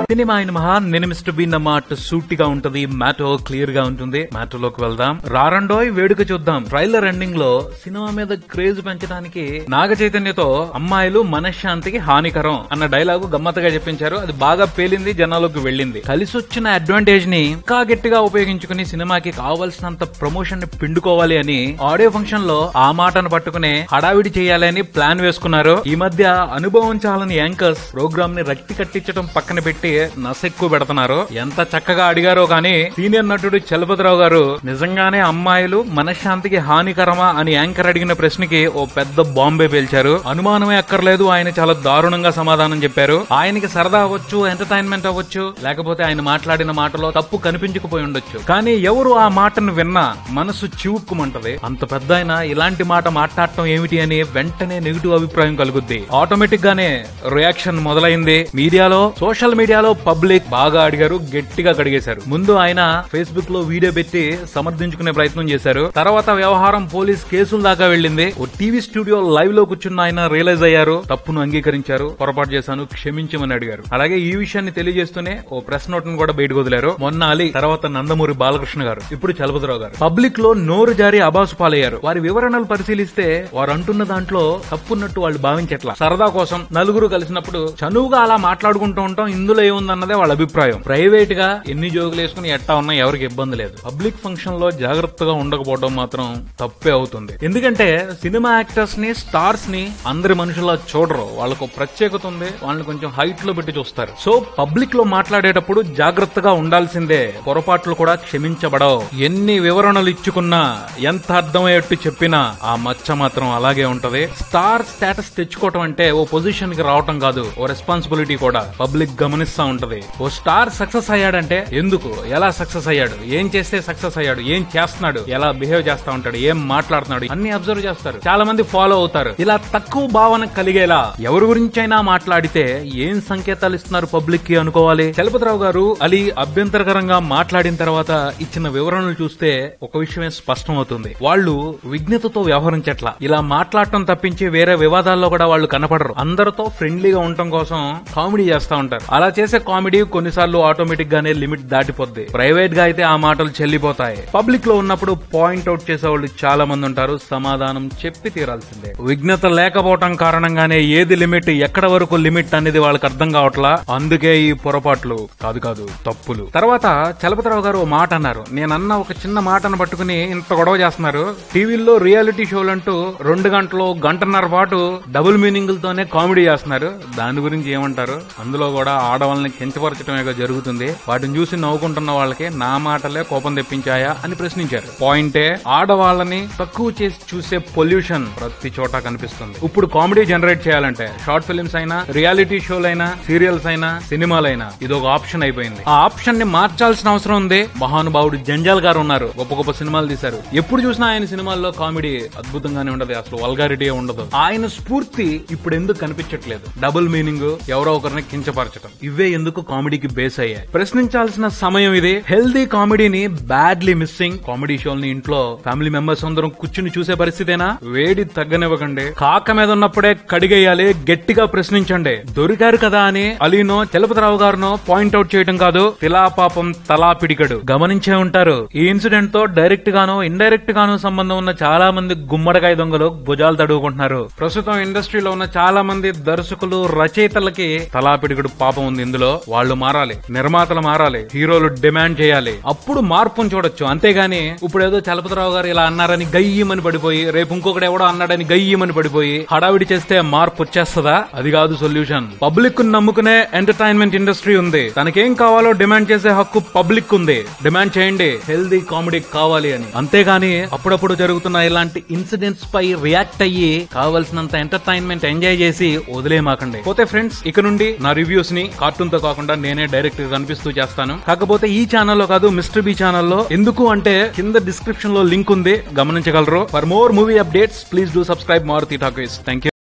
cinema ఆయన మహా నేను మిస్టర్ బీన్ అన్నమాట సూటిగా ఉంటది మ్యాటో క్లియర్ గా ఉంటుంది మ్యాటోలోకి వెళ్దాం రారండోయ్ వేడుక చూద్దాం ట్రైలర్ ఎండింగ్ లో సినిమా మీద క్రేజ్ పెంచడానికి నాగ చైతన్యతో అమ్మాయిలు మనశ్శాంతికి హానికరం అన్న డైలాగు గమ్మత్తుగా చెప్పించారు అది బాగా పేలింది జనాలకు వెళ్ళింది కలిసి వచ్చిన అడ్వాంటేజ్ ని ఇంకా గట్టిగా ఉపయోగించుకుని సినిమాకి కావాల్సినంత ప్రమోషన్ ని పిండుకోవాలి అని ఆడియో ఫంక్షన్ లో ఆ మాటను పట్టుకుని హడావిడి చేయాలని ప్లాన్ వేసుకున్నారు ఈ మధ్య అనుభవం చాలని యాంకర్స్ ప్రోగ్రామ్ ని రక్తి కట్టించడం పక్కన పెట్టి నసెక్కువ పెడుతున్నారు ఎంత చక్కగా అడిగారో కానీ సీనియర్ నటుడు చలపతిరావు గారు నిజంగానే అమ్మాయిలు మనశ్శాంతికి హానికరమా అని యాంకర్ అడిగిన ప్రశ్నకి ఓ పెద్ద బాంబే పేల్చారు అనుమానమే అక్కర్లేదు ఆయన చాలా దారుణంగా సమాధానం చెప్పారు ఆయనకి సరదా అవ్వచ్చు ఎంటర్టైన్మెంట్ అవ్వచ్చు లేకపోతే ఆయన మాట్లాడిన మాటలో తప్పు కనిపించకపోయి ఉండొచ్చు కానీ ఎవరు ఆ మాటను విన్నా మనసు చివుక్కుమంటది అంత పెద్ద ఆయన ఇలాంటి మాట మాట్లాడటం ఏమిటి అని వెంటనే నెగిటివ్ అభిప్రాయం కలుగుద్ది ఆటోమేటిక్ గానే రియాక్షన్ మొదలైంది మీడియాలో సోషల్ మీడియాలో పబ్లిక్ బాగా అడిగారు గట్టిగా కడిగేశారు ముందు ఆయన ఫేస్బుక్ లో వీడియో పెట్టి సమర్థించుకునే ప్రయత్నం చేశారు తర్వాత వ్యవహారం పోలీస్ కేసుల దాకా వెళ్ళింది ఓ టీవీ స్టూడియో లైవ్ లో కూర్చున్న ఆయన రియలైజ్ అయ్యారు తప్పును అంగీకరించారు పొరపాటు చేశాను క్షమించమని అడిగారు అలాగే ఈ విషయాన్ని తెలియజేస్తూనే ఓ ప్రెస్ నోట్ ను కూడా బయటకు వదిలారు మొన్న అలీ తర్వాత నందమూరి బాలకృష్ణ గారు ఇప్పుడు చలపతిరావు గారు పబ్లిక్ లో నోరు జారి అబాసు పాలయ్యారు వారి వివరణలు పరిశీలిస్తే వారు అంటున్న దాంట్లో తప్పున్నట్టు వాళ్ళు భావించట్లా సరదా కోసం నలుగురు కలిసినప్పుడు చనువుగా అలా మాట్లాడుకుంటూ ఉంటాం ఇందులో ఏముందన్నదే వాళ్ళ అభిప్రాయం ప్రైవేట్ గా ఎన్ని జోకులు వేసుకుని ఎట్టా ఉన్నా ఎవరికి ఇబ్బంది లేదు పబ్లిక్ ఫంక్షన్ లో జాగ్రత్తగా ఉండకపోవడం మాత్రం తప్పే అవుతుంది ఎందుకంటే సినిమా యాక్టర్స్ ని స్టార్స్ ని అందరి మనుషులా చూడరు వాళ్ళకు ఒక ప్రత్యేకత ఉంది వాళ్ళని కొంచెం హైట్ లో పెట్టి చూస్తారు సో పబ్లిక్ లో మాట్లాడేటప్పుడు జాగ్రత్తగా ఉండాల్సిందే పొరపాట్లు కూడా క్షమించబడవు ఎన్ని వివరణలు ఇచ్చుకున్నా ఎంత అర్థమయ్యేట్టు చెప్పినా ఆ మచ్చ మాత్రం అలాగే ఉంటది స్టార్ స్టేటస్ తెచ్చుకోవటం అంటే ఓ పొజిషన్ కి రావటం కాదు ఓ రెస్పాన్సిబిలిటీ కూడా పబ్లిక్ గమనిస్తా ఉంటది ఓ స్టార్ సక్సెస్ అయ్యాడంటే ఎందుకు ఎలా సక్సెస్ అయ్యాడు ఏం చేస్తే సక్సెస్ అయ్యాడు ఏం చేస్తున్నాడు ఎలా బిహేవ్ చేస్తా ఉంటాడు ఏం మాట్లాడుతున్నాడు అన్ని అబ్జర్వ్ చేస్తారు చాలా మంది ఫాలో అవుతారు ఇలా తక్కువ భావన కలిగేలా ఎవరి గురించైనా మాట్లాడితే ఏం సంకేతాలు ఇస్తున్నారు పబ్లిక్ కి అనుకోవాలి చలపతిరావు గారు అలీ అభ్యంతరకరంగా మాట్లాడిన తర్వాత ఇచ్చిన వివరణలు చూస్తే ఒక విషయమే స్పష్టం అవుతుంది వాళ్ళు విజ్ఞతతో వ్యవహరించట్లా ఇలా మాట్లాడటం తప్పించి వేరే వివాదాల్లో కూడా వాళ్ళు కనపడరు అందరితో ఫ్రెండ్లీగా ఉండటం కోసం కామెడీ చేస్తా ఉంటారు అలా చేసే కామెడీ కొన్నిసార్లు ఆటోమేటిక్ గానే లిమిట్ దాటిపోద్ది ప్రైవేట్ గా అయితే ఆ మాటలు చెల్లిపోతాయి పబ్లిక్ లో ఉన్నప్పుడు పాయింట్ అవుట్ చేసే వాళ్ళు చాలా మంది ఉంటారు సమాధానం చెప్పి తీరాల్సిందే విఘ్నత లేకపోవటం కారణంగానే ఏది లిమిట్ ఎక్కడ వరకు లిమిట్ అనేది వాళ్ళకి అర్థం కావట్లా అందుకే ఈ పొరపాట్లు కాదు కాదు తప్పులు తర్వాత చలపతిరావు గారు ఓ మాట అన్నారు నేనన్న ఒక చిన్న మాటను పట్టుకుని ఇంత గొడవ చేస్తున్నారు టీవీల్లో రియాలిటీ షోలు అంటూ రెండు గంటలు గంటన్నర పాటు డబుల్ మీనింగ్లతోనే కామెడీ చేస్తున్నారు దాని గురించి ఏమంటారు అందులో కూడా ఆడవాళ్ళని కించపరచడమే జరుగుతుంది వాటిని చూసి నవ్వుకుంటున్న వాళ్ళకి నా మాటలే కోపం తెప్పించాయా అని ప్రశ్నించారు పాయింటే ఆడవాళ్ళని తక్కువ చేసి చూసే పొల్యూషన్ ప్రతి చోట కనిపిస్తుంది ఇప్పుడు కామెడీ జనరేట్ చేయాలంటే షార్ట్ ఫిల్మ్స్ అయినా రియాలిటీ షోలైనా సీరియల్స్ అయినా సినిమాలైనా ఇది ఒక ఆప్షన్ అయిపోయింది ఆ ఆప్షన్ ని మార్చాల్సిన అవసరం ఉంది మహానుభావుడు జంజాల్ గారు ఉన్నారు గొప్ప గొప్ప సినిమాలు తీశారు ఎప్పుడు చూసినా ఆయన సినిమాల్లో కామెడీ అద్భుతంగానే ఉండదు అసలు వల్గారిటీ ఉండదు ఆయన స్ఫూర్తి ఇప్పుడు ఎందుకు కనిపించట్లేదు డబుల్ మీనింగ్ ఎవరో ఒకరిని కించపరచడం ఇవే ఎందుకు కామెడీకి బేస్ అయ్యాయి ప్రశ్నించాల్సిన సమయం ఇది హెల్దీ కామెడీని బ్యాడ్లీ మిస్సింగ్ కామెడీ షోల్ని ఇంట్లో ఫ్యామిలీ మెంబర్స్ అందరం కూర్చుని చూసే పరిస్థితేనా వేడి తగ్గనివ్వకండి కాక మీద ఉన్నప్పుడే కడిగేయాలి గట్టిగా ప్రశ్నించండి దొరికారు కదా అని అలీనో చలపతిరావు గారినో పాయింట్ అవుట్ చేయడం కాదు తిలా పాపం తలా పిడికడు గమనించే ఉంటారు ఈ ఇన్సిడెంట్ తో డైరెక్ట్ గాను ఇండైరెక్ట్ గాను సంబంధం ఉన్న చాలా మంది గుమ్మడికాయ దొంగలు భుజాలు తడువుకుంటున్నారు ప్రస్తుతం ఇండస్ట్రీలో ఉన్న చాలా మంది దర్శకులు రచయితలకి తలా పిడికడు పాపం ఉంది ఇందులో వాళ్ళు మారాలి నిర్మాతలు మారాలి హీరోలు డిమాండ్ చేయాలి అప్పుడు మార్పును చూడొచ్చు అంతేగాని ఇప్పుడు ఏదో చలపతిరావు గారు ఇలా అన్నారని గయ్యమని పడిపోయి రేపు ఇంకొకటి ఎవడో అన్నాడని గయ్యమని పడిపోయి హడావిడి చేస్తే మార్పు వచ్చేస్తుందా అది కాదు సొల్యూషన్ పబ్లిక్ నమ్ముకునే ఎంటర్టైన్మెంట్ ఇండస్ట్రీ ఉంది తనకేం కావాలో డిమాండ్ చేసే హక్కు పబ్లిక్ ఉంది డిమాండ్ చేయండి హెల్దీ కామెడీ కావాలి అని అంతేగాని అప్పుడప్పుడు జరుగుతున్న ఇలాంటి ఇన్సిడెంట్స్ పై రియాక్ట్ అయ్యి కావలసినంత ఎంటర్టైన్మెంట్ ఎంజాయ్ చేసి వదిలేమాకండి పోతే ఫ్రెండ్స్ ఇక నుండి నా రివ్యూస్ ని కార్టూన్ తో కాకుండా నేనే డైరెక్ట్ గా కనిపిస్తూ చేస్తాను కాకపోతే ఈ ఛానల్లో కాదు మిస్టర్ బి ఛానల్లో ఎందుకు అంటే కింద డిస్క్రిప్షన్ లో లింక్ ఉంది గమనించగలరు for more movie updates please do subscribe Maruthi talkies thank you